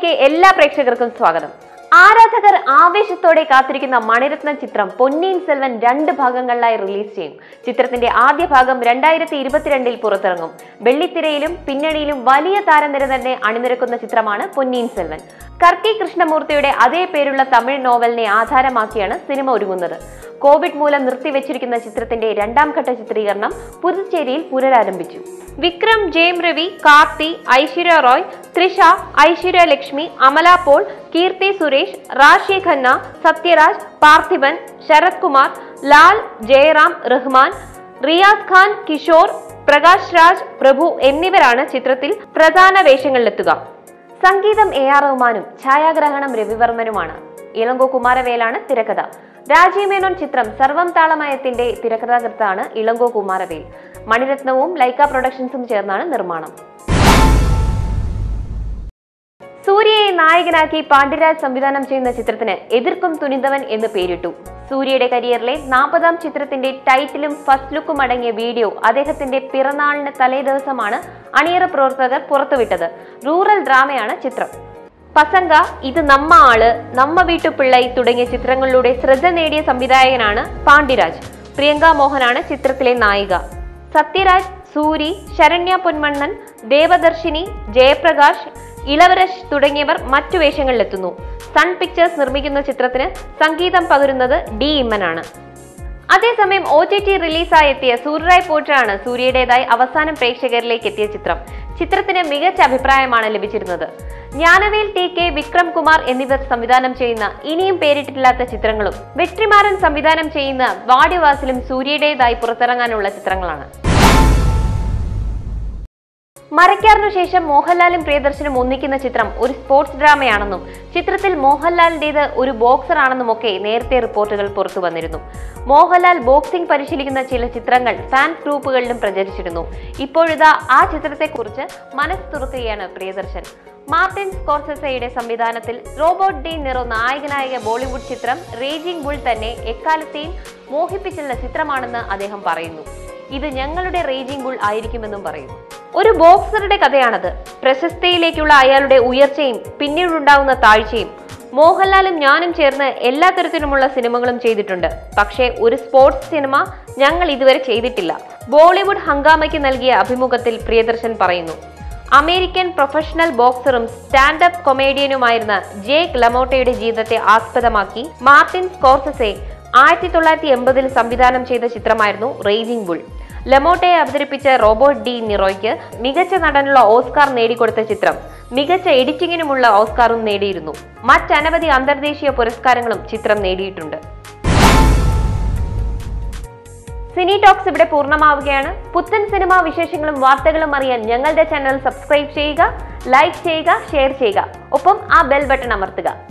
മലയാളിക്ക് എല്ലാ പ്രേക്ഷകർക്കും സ്വാഗതം ആരാധകർ ആവേശത്തോടെ കാത്തിരിക്കുന്ന മണിരത്നം ചിത്രം പൊന്നിയിൻ സെൽവൻ രണ്ട് ഭാഗങ്ങളിലായി റിലീസ് ചെയ്യും ചിത്രത്തിന്റെ ആദ്യ ഭാഗം രണ്ടായിരത്തി ഇരുപത്തിരണ്ടിൽ പുറത്തിറങ്ങും വെള്ളിത്തിരയിലും പിന്നണിയിലും വലിയ താരനിര തന്നെ അണിനിരക്കുന്ന ചിത്രമാണ് പൊന്നിയിൻ സെൽവൻ കർക്കി കൃഷ്ണമൂർത്തിയുടെ അതേ പേരുള്ള തമിഴ് നോവലിനെ ആധാരമാക്കിയാണ് സിനിമ ഒരുങ്ങുന്നത് കോവിഡ് മൂലം നിർത്തിവെച്ചിരിക്കുന്ന ചിത്രത്തിന്റെ രണ്ടാം ഘട്ട ചിത്രീകരണം പുതുച്ചേരിയിൽ പുനരാരംഭിച്ചു വിക്രം ജയം രവി കാർത്തി ഐശ്വര്യ റോയ് ത്രിഷ ഐശ്വര്യ ലക്ഷ്മി അമല പോൾ കീർത്തി സുരേഷ് റാഷി ഖന്ന സത്യരാജ് പാർത്ഥിബൻ ശരത് കുമാർ ലാൽ ജയറാം റഹ്മാൻ റിയാസ് ഖാൻ കിഷോർ പ്രകാശ് രാജ് പ്രഭു എന്നിവരാണ് ചിത്രത്തിൽ പ്രധാന വേഷങ്ങളിലെത്തുക സംഗീതം എ ആർ റഹ്മാനും ഛായാഗ്രഹണം രവിവർമ്മനുമാണ് ഇളങ്കോ കുമാരവേലാണ് തിരക്കഥ രാജീവ് മേനോൻ ചിത്രം സർവം താളമയത്തിന്റെ തിരക്കഥാകൃത്താണ് ഇളങ്കോ കുമാരവേൽ മണിരത്നവും ലൈക്ക പ്രൊഡക്ഷൻസും ചേർന്നാണ് നിർമ്മാണം സൂര്യയെ നായകനാക്കി പാണ്ഡ്യരാജ് സംവിധാനം ചെയ്യുന്ന ചിത്രത്തിന് എതിർക്കും തുനിന്തവൻ എന്ന് പേരിട്ടു സൂര്യയുടെ കരിയറിലെ നാൽപ്പതാം ചിത്രത്തിന്റെ ടൈറ്റിലും ഫസ്റ്റ് ലുക്കും അടങ്ങിയ വീഡിയോ അദ്ദേഹത്തിന്റെ പിറന്നാളിന് തലേ ദിവസമാണ് അണിയറ പ്രവർത്തകർ പുറത്തുവിട്ടത് റൂറൽ ഡ്രാമയാണ് ചിത്രം പസംഗ ഇത് നമ്മ ആള് നമ്മ വീട്ടുപിള്ളൈ തുടങ്ങിയ ചിത്രങ്ങളിലൂടെ ശ്രദ്ധ നേടിയ സംവിധായകനാണ് പാണ്ഡ്യരാജ് പ്രിയങ്ക മോഹനാണ് ചിത്രത്തിലെ നായിക സത്യരാജ് സൂരി ശരണ്യ പൊന്മണ്ണൻ ദേവദർശിനി ജയപ്രകാശ് ഇളവരശ് തുടങ്ങിയവർ മറ്റു വേഷങ്ങളിലെത്തുന്നു സൺ പിക്ചേഴ്സ് നിർമ്മിക്കുന്ന ചിത്രത്തിന് സംഗീതം പകരുന്നത് ഡി ഇമ്മനാണ് അതേസമയം ഒ ടി ടി റിലീസായി എത്തിയ സൂര്യറായ് പോറ്റാണ് സൂര്യയുടേതായി അവസാനം പ്രേക്ഷകരിലേക്ക് എത്തിയ ചിത്രം ചിത്രത്തിന് മികച്ച അഭിപ്രായമാണ് ലഭിച്ചിരുന്നത് ജ്ഞാനവേൽ ടി കെ വിക്രം കുമാർ എന്നിവർ സംവിധാനം ചെയ്യുന്ന ഇനിയും പേരിട്ടിട്ടില്ലാത്ത ചിത്രങ്ങളും വെട്രിമാരൻ സംവിധാനം ചെയ്യുന്ന വാടിവാസിലും സൂര്യയുടേതായി പുറത്തിറങ്ങാനുള്ള ചിത്രങ്ങളാണ് മരക്കാറിനു ശേഷം മോഹൻലാലും പ്രിയദർശനും ഒന്നിക്കുന്ന ചിത്രം ഒരു സ്പോർട്സ് ഡ്രാമയാണെന്നും ചിത്രത്തിൽ മോഹൻലാലിന്റേത് ഒരു ബോക്സർ ആണെന്നുമൊക്കെ നേരത്തെ റിപ്പോർട്ടുകൾ പുറത്തു വന്നിരുന്നു മോഹൻലാൽ ബോക്സിംഗ് പരിശീലിക്കുന്ന ചില ചിത്രങ്ങൾ ഫാൻസ് ഗ്രൂപ്പുകളിലും പ്രചരിച്ചിരുന്നു ഇപ്പോഴിതാ ആ ചിത്രത്തെക്കുറിച്ച് മനസ്സ് തുറക്കുകയാണ് പ്രിയദർശൻ മാർട്ടിൻ സ്കോർസെസയുടെ സംവിധാനത്തിൽ റോബോട്ട് ഡി നിറോ നായകനായ ബോളിവുഡ് ചിത്രം റേജിംഗ് ബുൾ തന്നെ എക്കാലത്തെയും മോഹിപ്പിച്ചുള്ള ചിത്രമാണെന്ന് അദ്ദേഹം പറയുന്നു ഇത് ഞങ്ങളുടെ റേജിംഗ് ബുൾ ആയിരിക്കുമെന്നും പറയുന്നു ഒരു ബോക്സറുടെ കഥയാണത് പ്രശസ്തിയിലേക്കുള്ള അയാളുടെ ഉയർച്ചയും പിന്നീടുണ്ടാവുന്ന താഴ്ചയും മോഹൻലാലും ഞാനും ചേർന്ന് എല്ലാ തരത്തിലുമുള്ള സിനിമകളും ചെയ്തിട്ടുണ്ട് പക്ഷേ ഒരു സ്പോർട്സ് സിനിമ ഞങ്ങൾ ഇതുവരെ ചെയ്തിട്ടില്ല ബോളിവുഡ് ഹങ്കാമയ്ക്ക് നൽകിയ അഭിമുഖത്തിൽ പ്രിയദർശൻ പറയുന്നു അമേരിക്കൻ പ്രൊഫഷണൽ ബോക്സറും സ്റ്റാൻഡപ്പ് കൊമേഡിയനുമായിരുന്ന ജേക്ക് ലമോട്ടയുടെ ജീവിതത്തെ ആസ്പദമാക്കി മാർട്ടിൻ സ്കോർസസെ ആയിരത്തി തൊള്ളായിരത്തി എൺപതിൽ സംവിധാനം ചെയ്ത ചിത്രമായിരുന്നു റേജിംഗ് ബുൾ ലമോട്ടയെ അവതരിപ്പിച്ച റോബോട്ട് ഡി നിറോയ്ക്ക് മികച്ച നടനുള്ള ഓസ്കാർ നേടിക്കൊടുത്ത ചിത്രം മികച്ച എഡിറ്റിംഗിനുമുള്ള ഓസ്കാറും നേടിയിരുന്നു മറ്റനവധി അന്തർദേശീയ പുരസ്കാരങ്ങളും ചിത്രം നേടിയിട്ടുണ്ട് സിനി ടോക്സ് ഇവിടെ പൂർണ്ണമാവുകയാണ് പുത്തൻ സിനിമാ വിശേഷങ്ങളും വാർത്തകളും അറിയാൻ ഞങ്ങളുടെ ചാനൽ സബ്സ്ക്രൈബ് ചെയ്യുക ലൈക്ക് ചെയ്യുക ഷെയർ ചെയ്യുക ഒപ്പം ആ ബെൽ ബട്ടൺ അമർത്തുക